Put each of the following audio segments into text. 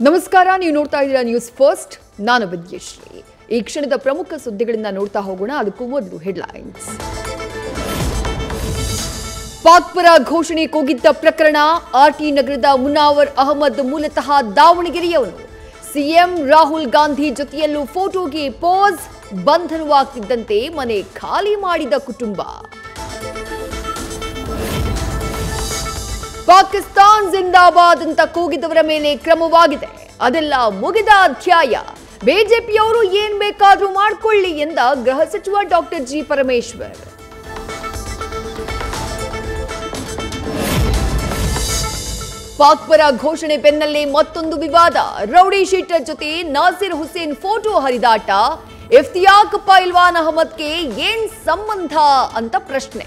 ನಮಸ್ಕಾರ ನೀವು ನೋಡ್ತಾ ಇದ್ದೀರಾ ನ್ಯೂಸ್ ಫಸ್ಟ್ ನಾನು ವಿದ್ಯಶ್ರೀ ಈ ಕ್ಷಣದ ಪ್ರಮುಖ ಸುದ್ದಿಗಳನ್ನ ನೋಡ್ತಾ ಹೋಗೋಣ ಅದಕ್ಕೂ ಮೊದಲು ಹೆಡ್ಲೈನ್ಸ್ ಪಾಕ್ ಪರ ಘೋಷಣೆ ಕೂಗಿದ್ದ ಪ್ರಕರಣ ಆರ್ಟಿ ನಗರದ ಮುನಾವರ್ ಅಹಮದ್ ಮೂಲತಃ ದಾವಣಗೆರೆಯವನು ಸಿಎಂ ರಾಹುಲ್ ಗಾಂಧಿ ಜೊತೆಯಲ್ಲೂ ಫೋಟೋಗೆ ಪೋಸ್ ಬಂಧನವಾಗ್ತಿದ್ದಂತೆ ಮನೆ ಖಾಲಿ ಮಾಡಿದ ಕುಟುಂಬ ಪಾಕಿಸ್ತಾನ್ ಜಿಂದಾಬಾದ್ ಅಂತ ಕೂಗಿದವರ ಮೇಲೆ ಕ್ರಮವಾಗಿದೆ ಅದೆಲ್ಲ ಮುಗಿದ ಅಧ್ಯಾಯ ಬಿಜೆಪಿಯವರು ಏನ್ ಬೇಕಾದ್ರೂ ಮಾಡ್ಕೊಳ್ಳಿ ಎಂದ ಗೃಹ ಸಚಿವ ಡಾಕ್ಟರ್ ಜಿ ಪರಮೇಶ್ವರ್ ಪಾಕ್ ಪರ ಘೋಷಣೆ ಬೆನ್ನಲ್ಲೇ ಮತ್ತೊಂದು ವಿವಾದ ರೌಡಿ ಶೀಟರ್ ಜೊತೆ ನಾಸಿರ್ ಹುಸೇನ್ ಫೋಟೋ ಹರಿದಾಟ ಇಫ್ತಿಯಾಕ್ ಪೈಲ್ವಾನ್ ಅಹಮದ್ಗೆ ಏನ್ ಸಂಬಂಧ ಅಂತ ಪ್ರಶ್ನೆ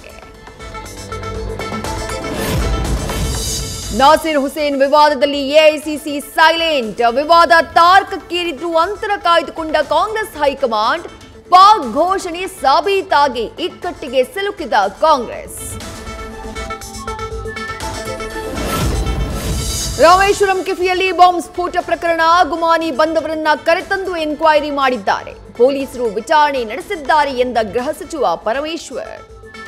ನಾಸಿರ್ ಹುಸೇನ್ ವಿವಾದದಲ್ಲಿ ಎಐಸಿಸಿ ಸೈಲೆಂಟ್ ವಿವಾದ ತಾರ್ಕಕ್ಕೇರಿದ್ರು ಅಂತರ ಕಾಯ್ದುಕೊಂಡ ಕಾಂಗ್ರೆಸ್ ಹೈಕಮಾಂಡ್ ಪಾಕ್ ಘೋಷಣೆ ಸಾಬೀತಾಗಿ ಇಕ್ಕಟ್ಟಿಗೆ ಸಿಲುಕಿದ ಕಾಂಗ್ರೆಸ್ ರಾಮೇಶ್ವರಂ ಕೆಫಿಯಲ್ಲಿ ಬಾಂಬ್ ಸ್ಫೋಟ ಪ್ರಕರಣ ಗುಮಾನಿ ಬಂದವರನ್ನ ಕರೆತಂದು ಎನ್ಕ್ವೈರಿ ಮಾಡಿದ್ದಾರೆ ಪೊಲೀಸರು ವಿಚಾರಣೆ ನಡೆಸಿದ್ದಾರೆ ಎಂದ ಗೃಹ ಸಚಿವ ಪರಮೇಶ್ವರ್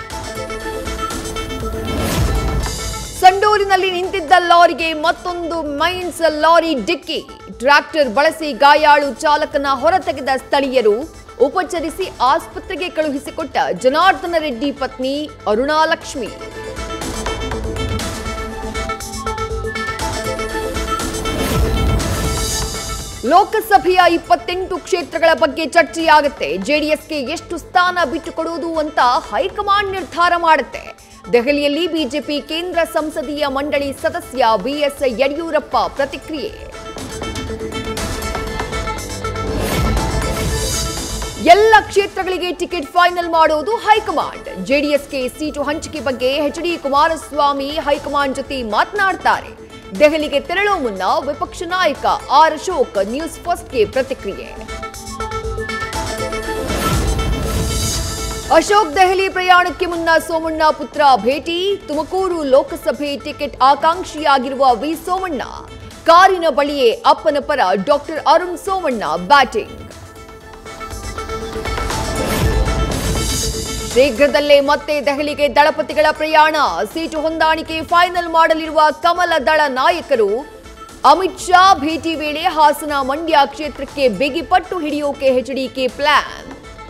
ಸಂಡೂರಿನಲ್ಲಿ ನಿಂತಿದ್ದ ಲಾರಿಗೆ ಮತ್ತೊಂದು ಮೈನ್ಸ್ ಲಾರಿ ಡಿಕ್ಕಿ ಟ್ರ್ಯಾಕ್ಟರ್ ಬಳಸಿ ಗಾಯಾಳು ಚಾಲಕನ ಹೊರತೆಗೆದ ಸ್ಥಳೀಯರು ಉಪಚರಿಸಿ ಆಸ್ಪತ್ರೆಗೆ ಕಳುಹಿಸಿಕೊಟ್ಟ ಜನಾರ್ದನ ರೆಡ್ಡಿ ಪತ್ನಿ ಅರುಣಾಲಕ್ಷ್ಮಿ ಲೋಕಸಭೆಯ ಇಪ್ಪತ್ತೆಂಟು ಕ್ಷೇತ್ರಗಳ ಬಗ್ಗೆ ಚರ್ಚೆಯಾಗುತ್ತೆ ಜೆಡಿಎಸ್ಗೆ ಎಷ್ಟು ಸ್ಥಾನ ಬಿಟ್ಟುಕೊಡುವುದು ಅಂತ ಹೈಕಮಾಂಡ್ ನಿರ್ಧಾರ ಮಾಡುತ್ತೆ ದೆಹಲಿಯಲ್ಲಿ ಬಿಜೆಪಿ ಕೇಂದ್ರ ಸಂಸದೀಯ ಮಂಡಳಿ ಸದಸ್ಯ ಬಿಎಸ್ ಯಡಿಯೂರಪ್ಪ ಪ್ರತಿಕ್ರಿಯೆ ಎಲ್ಲ ಕ್ಷೇತ್ರಗಳಿಗೆ ಟಿಕೆಟ್ ಫೈನಲ್ ಮಾಡೋದು ಹೈಕಮಾಂಡ್ ಜೆಡಿಎಸ್ಗೆ ಸೀಟು ಹಂಚಿಕೆ ಬಗ್ಗೆ ಎಚ್ ಡಿ ಕುಮಾರಸ್ವಾಮಿ ಹೈಕಮಾಂಡ್ ಜೊತೆ ಮಾತನಾಡ್ತಾರೆ ದೆಹಲಿಗೆ ತೆರಳೋ ಮುನ್ನ ವಿಪಕ್ಷ ನಾಯಕ ಆರ್ ಅಶೋಕ್ ನ್ಯೂಸ್ ಫಸ್ಟ್ಗೆ ಪ್ರತಿಕ್ರಿಯೆ ಅಶೋಕ್ ದೆಹಲಿ ಪ್ರಯಾಣಕ್ಕೆ ಮುನ್ನ ಸೋಮಣ್ಣ ಪುತ್ರ ಭೇಟಿ ತುಮಕೂರು ಲೋಕಸಭೆ ಟಿಕೆಟ್ ಆಕಾಂಕ್ಷಿಯಾಗಿರುವ ವಿ ಸೋಮಣ್ಣ ಕಾರಿನ ಬಳಿಯೇ ಅಪ್ಪನ ಪರ ಡಾಕ್ಟರ್ ಅರುಣ್ ಸೋಮಣ್ಣ ಬ್ಯಾಟಿಂಗ್ ಶೀಘ್ರದಲ್ಲೇ ಮತ್ತೆ ದೆಹಲಿಗೆ ದಳಪತಿಗಳ ಪ್ರಯಾಣ ಸೀಟು ಹೊಂದಾಣಿಕೆ ಫೈನಲ್ ಮಾಡಲಿರುವ ಕಮಲ ದಳ ನಾಯಕರು ಅಮಿತ್ ಶಾ ಭೇಟಿ ವೇಳೆ ಹಾಸನ ಮಂಡ್ಯ ಕ್ಷೇತ್ರಕ್ಕೆ ಬಿಗಿ ಪಟ್ಟು ಹಿಡಿಯೋಕೆ ಎಚ್ಡಿಕೆ ಪ್ಲಾನ್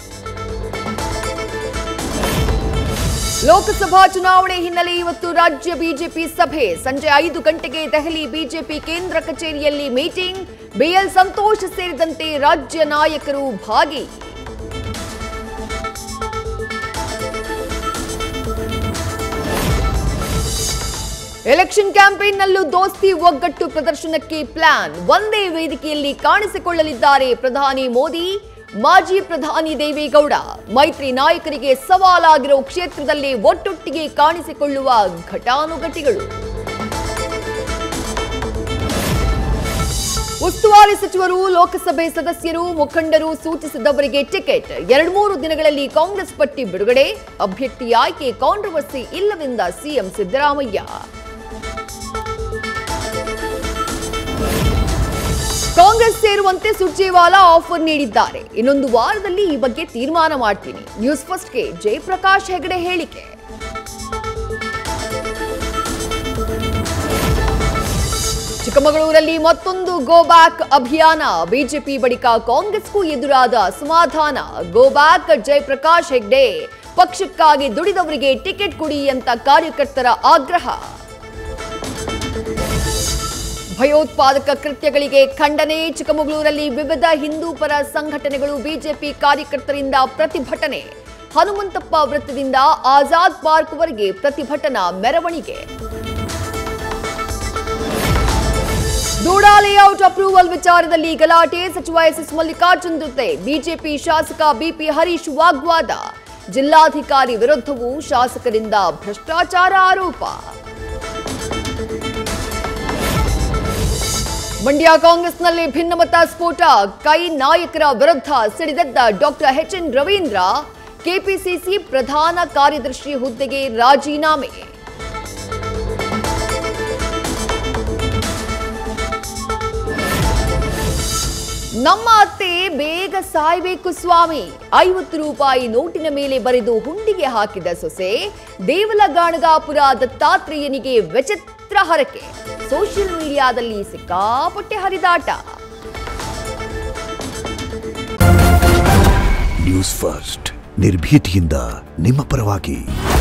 ಲೋಕಸಭಾ ಚುನಾವಣೆ ಹಿನ್ನೆಲೆ ಇವತ್ತು ರಾಜ್ಯ ಬಿಜೆಪಿ ಸಭೆ ಸಂಜೆ ಐದು ಗಂಟೆಗೆ ದೆಹಲಿ ಬಿಜೆಪಿ ಕೇಂದ್ರ ಕಚೇರಿಯಲ್ಲಿ ಮೀಟಿಂಗ್ ಬಿಎಲ್ ಸಂತೋಷ್ ಸೇರಿದಂತೆ ರಾಜ್ಯ ನಾಯಕರು ಭಾಗಿ ಎಲೆಕ್ಷನ್ ಕ್ಯಾಂಪೇನ್ನಲ್ಲೂ ದೋಸ್ತಿ ಒಗ್ಗಟ್ಟು ಪ್ರದರ್ಶನಕ್ಕೆ ಪ್ಲಾನ್ ಒಂದೇ ವೇದಿಕೆಯಲ್ಲಿ ಕಾಣಿಸಿಕೊಳ್ಳಲಿದ್ದಾರೆ ಪ್ರಧಾನಿ ಮೋದಿ ಮಾಜಿ ಪ್ರಧಾನಿ ದೇವೇಗೌಡ ಮೈತ್ರಿ ನಾಯಕರಿಗೆ ಸವಾಲಾಗಿರೋ ಕ್ಷೇತ್ರದಲ್ಲಿ ಒಟ್ಟೊಟ್ಟಿಗೆ ಕಾಣಿಸಿಕೊಳ್ಳುವ ಘಟಾನುಘಟಿಗಳು ಉಸ್ತುವಾರಿ ಸಚಿವರು ಲೋಕಸಭೆ ಸದಸ್ಯರು ಮುಖಂಡರು ಸೂಚಿಸಿದವರಿಗೆ ಟಿಕೆಟ್ ಎರಡು ಮೂರು ದಿನಗಳಲ್ಲಿ ಕಾಂಗ್ರೆಸ್ ಪಟ್ಟಿ ಬಿಡುಗಡೆ ಅಭ್ಯರ್ಥಿ ಆಯ್ಕೆ ಕಾಂಟ್ರವರ್ಸಿ ಇಲ್ಲವೆಂದ ಸಿಎಂ ಸಿದ್ದರಾಮಯ್ಯ ಕಾಂಗ್ರೆಸ್ ಸೇರುವಂತೆ ಸುರ್ಜೇವಾಲಾ ಆಫರ್ ನೀಡಿದ್ದಾರೆ ಇನ್ನೊಂದು ವಾರದಲ್ಲಿ ಈ ಬಗ್ಗೆ ತೀರ್ಮಾನ ಮಾಡ್ತೀನಿ ನ್ಯೂಸ್ ಫಸ್ಟ್ಗೆ ಜಯಪ್ರಕಾಶ್ ಹೆಗಡೆ ಹೇಳಿಕೆ ಚಿಕ್ಕಮಗಳೂರಲ್ಲಿ ಮತ್ತೊಂದು ಗೋ ಬ್ಯಾಕ್ ಅಭಿಯಾನ ಬಿಜೆಪಿ ಬಳಿಕ ಕಾಂಗ್ರೆಸ್ಗೂ ಎದುರಾದ ಅಸಮಾಧಾನ ಗೋ ಬ್ಯಾಕ್ ಜಯಪ್ರಕಾಶ್ ಹೆಗ್ಡೆ ಪಕ್ಷಕ್ಕಾಗಿ ದುಡಿದವರಿಗೆ ಟಿಕೆಟ್ ಕೊಡಿ ಅಂತ ಕಾರ್ಯಕರ್ತರ ಆಗ್ರಹ ಭಯೋತ್ಪಾದಕ ಕೃತ್ಯಗಳಿಗೆ ಖಂಡನೆ ಚಿಕ್ಕಮಗಳೂರಲ್ಲಿ ವಿವಿಧ ಹಿಂದೂ ಪರ ಸಂಘಟನೆಗಳು ಬಿಜೆಪಿ ಕಾರ್ಯಕರ್ತರಿಂದ ಪ್ರತಿಭಟನೆ ಹನುಮಂತಪ್ಪ ವೃತ್ತದಿಂದ ಆಜಾದ್ ಪಾರ್ಕ್ವರೆಗೆ ಪ್ರತಿಭಟನಾ ಮೆರವಣಿಗೆ ದೂಡಾ ಲೇಔಟ್ ಅಪ್ರೂವಲ್ ವಿಚಾರದಲ್ಲಿ ಗಲಾಟೆ ಸಚಿವ ಎಸ್ಎಸ್ ಮಲ್ಲಿಕಾರ್ಜುನ್ ಜೊತೆ ಬಿಜೆಪಿ ಶಾಸಕ ಬಿಪಿ ಹರೀಶ್ ವಾಗ್ವಾದ ಜಿಲ್ಲಾಧಿಕಾರಿ ವಿರುದ್ಧವೂ ಶಾಸಕರಿಂದ ಭ್ರಷ್ಟಾಚಾರ ಆರೋಪ ಮಂಡ್ಯ ಕಾಂಗ್ರೆಸ್ನಲ್ಲಿ ಭಿನ್ನಮತ ಸ್ಫೋಟ ಕೈ ನಾಯಕರ ವಿರುದ್ಧ ಸಿಡಿದೆದ್ದ doctor H N Ravindra KPCC ಪ್ರಧಾನ ಕಾರ್ಯದರ್ಶಿ ಹುದ್ದೆಗೆ ರಾಜೀನಾಮೆ ನಮ್ಮ ಅತ್ತೆ ಬೇಗ ಸಾಯ್ಬೇಕು ಸ್ವಾಮಿ ಐವತ್ತು ರೂಪಾಯಿ ನೋಟಿನ ಮೇಲೆ ಬರೆದು ಹುಂಡಿಗೆ ಹಾಕಿದ ಸೊಸೆ ದೇವಲಗಾಣಗಾಪುರ ದತ್ತಾತ್ರೇಯನಿಗೆ ವಿಚಿತ್ರ ಹರಕೆ ಸೋಷಿಯಲ್ ಮೀಡಿಯಾದಲ್ಲಿ ಸಿಕ್ಕಾಪಟ್ಟೆ ಹರಿದಾಟ ನ್ಯೂಸ್ ಫಸ್ಟ್ ನಿರ್ಭೀತಿಯಿಂದ ನಿಮ್ಮ ಪರವಾಗಿ